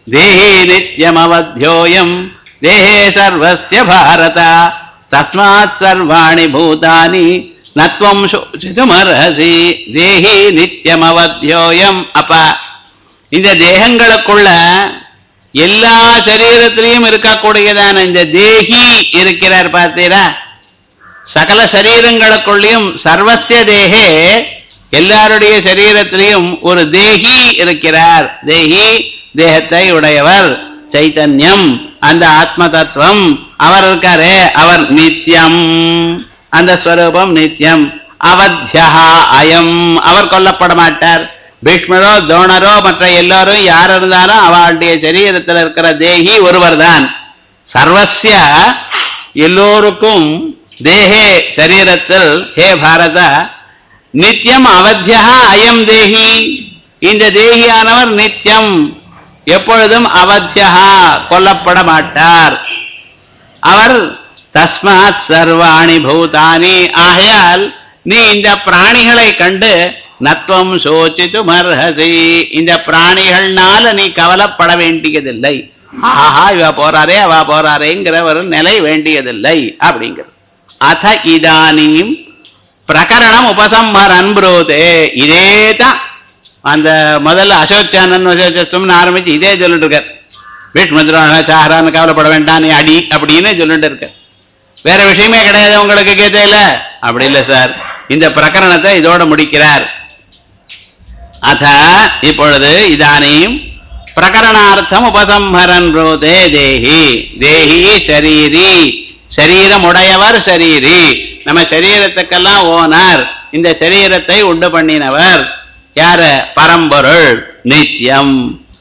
தேஹி நித்யமவத்யோயம் தேஹே சர்வஸ்ய பாரத தஸ்மாத் சர்வாணி பூதானி நத்வம் சோசிதுமர்ஹசி தேஹி நித்யமவத்யோயம் அப்ப இந்த தேகங்களுக்குள்ள எல்லா சரீரத்திலையும் இருக்கக்கூடியதான இந்த தேகி இருக்கிறார் பார்த்தீரா சகல சரீரங்களுக்குள்ளேயும் சர்வசிய தேகே எல்லாருடைய சரீரத்திலையும் ஒரு தேகி இருக்கிறார் தேகி தேகத்தை உடையவர் சைத்தன்யம் அந்த ஆத்ம தத்துவம் அவர் இருக்காரே அவர் நித்தியம் அந்த ஸ்வரூபம் நித்தியம் அவத்யா அயம் அவர் கொல்லப்பட மாட்டார் பீஷ்மரோ துரோணரோ மற்ற எல்லாரும் யார் இருந்தாலும் அவளுடைய சரீரத்தில் இருக்கிற தேகி ஒருவர் தான் சர்வசிய எல்லோருக்கும் தேகே சரீரத்தில் ஹே பாரத நித்தியம் அவத்தியா அயம் தேகி இந்த தேகியானவர் நித்தியம் எப்பொழுதும் அவத்தியா கொல்லப்பட மாட்டார் அவர் தஸ்மாத் சர்வாணி பூதானி ஆகையால் நீ இந்த பிராணிகளை கண்டு நத்வம் சோச்சித்து மர்ஹசி இந்த பிராணிகள்னால நீ கவலைப்பட வேண்டியதில்லை ஆஹா இவ போறாரே அவ போறாரேங்கிற ஒரு நிலை வேண்டியதில்லை அப்படிங்கிறது அத இதானியும் பிரகரணம் உபசம்ஹரன் ப்ரூதே இதே தான் அந்த முதல்ல அசோச்சானன் அசோச்சம்னு ஆரம்பிச்சு இதே சொல்லிட்டு இருக்கார் பீஷ்மத்ரோண சாகரான்னு கவலைப்பட வேண்டாம் நீ அடி அப்படின்னு சொல்லிட்டு இருக்க வேற விஷயமே கிடையாது உங்களுக்கு கேட்டையில அப்படி இல்லை சார் இந்த பிரகரணத்தை இதோட முடிக்கிறார் அத இப்பொழுது இதானியும் பிரகரணார்த்தம் உபசம்ஹரன் ரோதே தேஹி தேஹி சரீரி சரீரம் உடையவர் சரீரி நம்ம சரீரத்துக்கெல்லாம் ஓனர் இந்த சரீரத்தை உண்டு பண்ணினவர் யாரு பரம்பொருள் நித்தியம்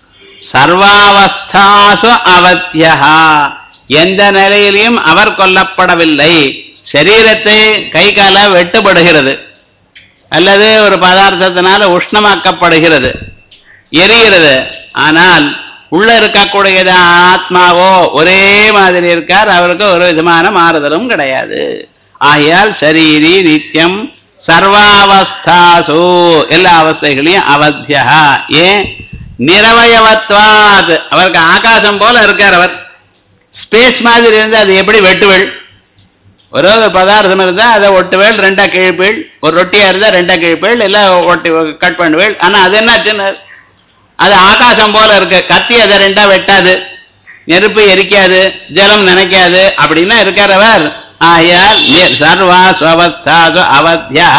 சர்வாவஸ்தாசு அவத்தியா எந்த நிலையிலையும் அவர் கொல்லப்படவில்லை சரீரத்தை கை கால வெட்டுப்படுகிறது அல்லது ஒரு பதார்த்தத்தினால உஷ்ணமாக்கப்படுகிறது எரிகிறது ஆனால் உள்ள இருக்கக்கூடியது ஆத்மாவோ ஒரே மாதிரி இருக்கார் அவருக்கு ஒரு விதமான மாறுதலும் கிடையாது ஆகையால் சரீரி நித்தியம் சர்வாவஸ்தாசு எல்லா அவஸ்தைகளையும் அவத்தியா ஏன் நிரவயவத்வாத் அவருக்கு ஆகாசம் போல இருக்கார் அவர் ஸ்பேஸ் மாதிரி இருந்து அது எப்படி வெட்டுவள் ஒரு ஒரு பதார்த்தம் இருந்தால் அதை ஒட்டுவேள் ரெண்டா கிழிப்பேள் ஒரு ரொட்டியாக இருந்தால் ரெண்டா கிழிப்பேள் எல்லாம் ஒட்டி கட் பண்ணுவேள் ஆனால் அது என்னாச்சுன்னு அது ஆகாசம் போல இருக்கு கத்தி அதை ரெண்டா வெட்டாது நெருப்பு எரிக்காது ஜலம் நினைக்காது அப்படின்னா இருக்கார் அவர் ஆயால் சர்வா ஸ்வவஸ்தாது அவத்தியா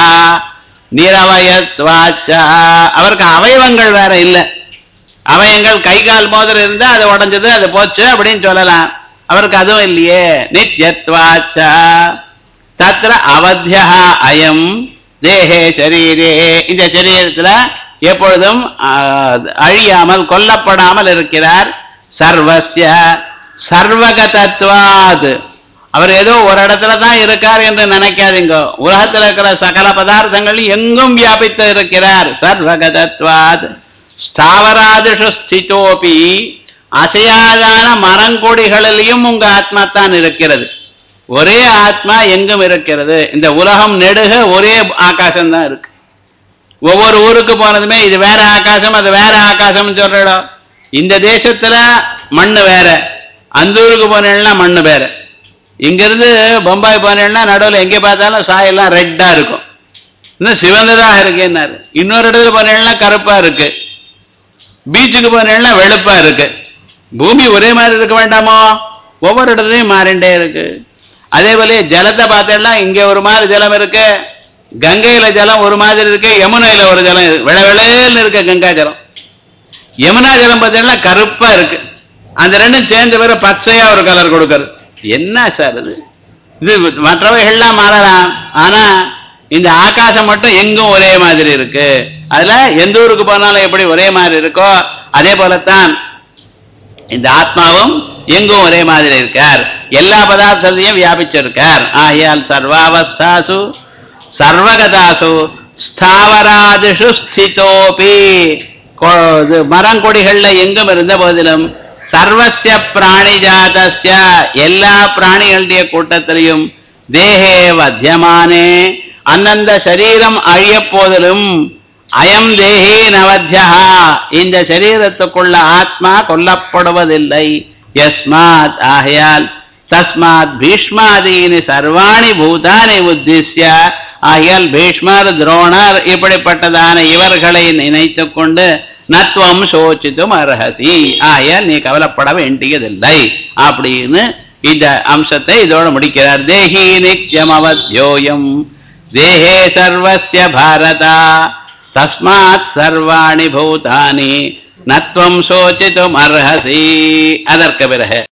நிரவயத்வாச்சா அவருக்கு அவயவங்கள் வேற இல்லை அவயங்கள் கை கால் மோதிரம் இருந்தா அது உடஞ்சது அது போச்சு அப்படின்னு சொல்லலாம் அவருக்கு அதுவும் இல்லையே நித்யத்வாச்சா தத்திர அவத்தியா அயம் தேஹே சரீரே இந்த சரீரத்துல எப்பொழுதும் அழியாமல் கொல்லப்படாமல் இருக்கிறார் சர்வசிய சர்வகதத்வாத் அவர் ஏதோ ஒரு இடத்துல தான் இருக்கார் என்று நினைக்காதீங்க உலகத்தில் இருக்கிற சகல பதார்த்தங்கள் எங்கும் வியாபித்து இருக்கிறார் சர்வகதத்வாத் ஸ்தாவராதிஷு ஸ்திதோபி அசையாதான மரங்கொடிகளிலையும் உங்க ஆத்மா தான் இருக்கிறது ஒரே ஆத்மா எங்கும் இருக்கிறது இந்த உலகம் நெடுக ஒரே ஆகாசம் தான் இருக்கு ஒவ்வொரு ஊருக்கு போனதுமே இது வேற ஆகாசம் அது வேற ஆகாசம்னு சொல்றோம் இந்த தேசத்துல மண்ணு வேற அந்த ஊருக்கு போனேன்னா மண்ணு வேற இங்கிருந்து பம்பாய் போனேன்னா நடுவில் எங்கே பார்த்தாலும் சாயெல்லாம் ரெட்டா இருக்கும் இன்னும் சிவந்ததாக இருக்கேன்னாரு இன்னொரு இடத்துல போனேன்னா கருப்பா இருக்கு பீச்சுக்கு போனேன்னா வெளுப்பா இருக்கு பூமி ஒரே மாதிரி இருக்க வேண்டாமோ ஒவ்வொரு இடத்துலையும் மாறிண்டே இருக்கு அதே போல ஜலத்தை பார்த்தேன்னா இங்க ஒரு மாதிரி ஜலம் இருக்கு கங்கையில ஜலம் ஒரு மாதிரி இருக்கு யமுனையில ஒரு ஜலம் இருக்கு விள விளையல்னு இருக்கு கங்கா ஜலம் யமுனா ஜலம் பார்த்தீங்கன்னா கருப்பா இருக்கு அந்த ரெண்டும் சேர்ந்து வேற பச்சையா ஒரு கலர் கொடுக்கறது என்ன சார் இது இது மற்றவைகள்லாம் மாறலாம் ஆனா இந்த ஆகாசம் மட்டும் எங்கும் ஒரே மாதிரி இருக்கு அதுல எந்த ஊருக்கு போனாலும் எப்படி ஒரே மாதிரி இருக்கோ அதே போலத்தான் இந்த ஆத்மாவும் எங்கும் ஒரே மாதிரி இருக்கார் எல்லா பதார்த்தத்தையும் வியாபிச்சிருக்கார் ஆகையால் சர்வாவஸ்தாசு சர்வகதாசு ஸ்தாவராதிஷு ஸ்திதோபி மரங்கொடிகள்ல எங்கும் இருந்த போதிலும் சர்வசிய பிராணி ஜாதஸ்ய எல்லா பிராணிகளுடைய கூட்டத்திலையும் தேகே வத்தியமானே அந்தந்த சரீரம் அழிய போதிலும் அயம் தேஹி நவத்யா இந்த சரீரத்துக்குள்ள ஆத்மா கொல்லப்படுவதில்லை யஸ்மாத் ஆகையால் தஸ்மாத் பீஷ்மாதீனி சர்வாணி பூதானி உத்திஸ்ய ஆகையால் பீஷ்மர் துரோணர் இப்படிப்பட்டதான இவர்களை நினைத்துக் கொண்டு நத்வம் சோச்சித்தும் அர்ஹசி ஆகையால் நீ கவலைப்பட வேண்டியதில்லை அப்படின்னு இந்த அம்சத்தை இதோட முடிக்கிறார் தேஹி நித்யம் அவத்யோயம் தேஹே சர்வஸ்ய பாரதா தஸ்மாத் சர்வாணி பூதானி நத்வம் சோச்சித்தும் அர்ஹசி அதற்கு பிறகு